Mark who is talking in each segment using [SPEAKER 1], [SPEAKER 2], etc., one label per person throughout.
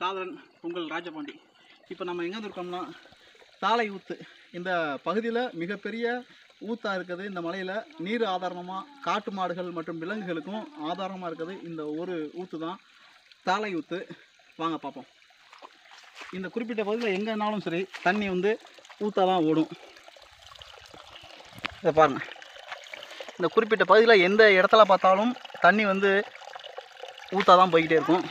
[SPEAKER 1] காதலன் உங்கள் ராஜபாண்டி இப்போ நம்ம எங்கே இருக்கோம்னா தாளை ஊத்து இந்த பகுதியில் மிகப்பெரிய ஊத்தாக இருக்குது இந்த மலையில் நீர் ஆதாரமாக காட்டு மாடுகள் மற்றும் விலங்குகளுக்கும் ஆதாரமாக இருக்குது இந்த ஒரு ஊத்து தான் தாளை ஊத்து வாங்க பார்ப்போம் இந்த குறிப்பிட்ட பகுதியில் எங்கேனாலும் சரி தண்ணி வந்து ஊத்தாக தான் ஓடும் இதை பாருங்கள் இந்த குறிப்பிட்ட பகுதியில் எந்த இடத்துல பார்த்தாலும் தண்ணி வந்து ஊத்தாக தான் போய்கிட்டே இருக்கும்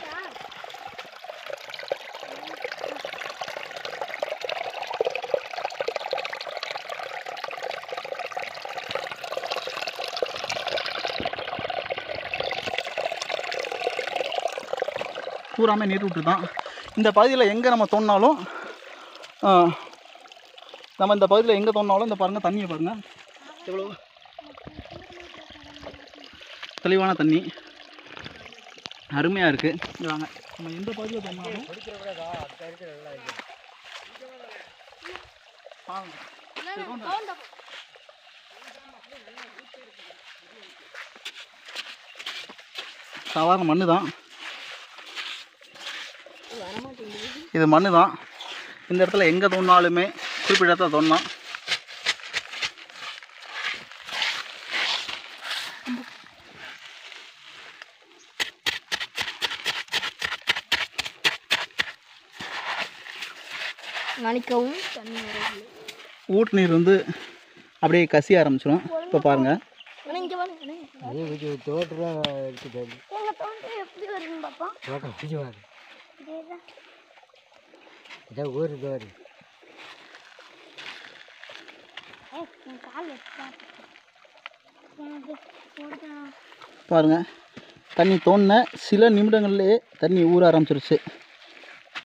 [SPEAKER 1] பூராமே நீர் விட்டு தான் இந்த பகுதியில் எங்கே நம்ம தோணினாலும் நம்ம இந்த பகுதியில் எங்கே தோணினாலும் இந்த பாருங்கள் தண்ணியை பாருங்கள் எவ்வளோ தெளிவான தண்ணி அருமையாக இருக்குது இங்க வாங்க நம்ம எந்த பகுதியில் தோணினாலும் பாருங்க சரி, தோண்டு. சாதாரண மண்ணு தான் இது மண்ணு தான் இந்த இடத்துல எங்கே தோணினாலுமே குறிப்பிட்ட இடத்துல தோணலாம்
[SPEAKER 2] நினைக்கவும் தண்ணி வரவில்லை
[SPEAKER 1] ஊட்டு நீர் வந்து அப்படியே கசிய ஆரம்பிச்சிடும் இப்போ பாருங்கள்
[SPEAKER 2] ஆனால் இங்கே வாங்க அண்ணே.
[SPEAKER 3] அதே கொஞ்சம் தோட்டம்லாம் இருக்குது
[SPEAKER 2] எங்க தோட்டம் எப்படி வருதுன்னு பாப்பா
[SPEAKER 3] தோட்டம் கொஞ்சம் வாரு
[SPEAKER 2] இதேதான்
[SPEAKER 3] இதான் ஊர் தோறு
[SPEAKER 2] ஏய் என் கால் வச்சு எனக்கு போடுதான்
[SPEAKER 1] பாருங்கள் தண்ணி தோணின சில நிமிடங்கள்லேயே தண்ணி ஊற ஆரம்பிச்சிருச்சு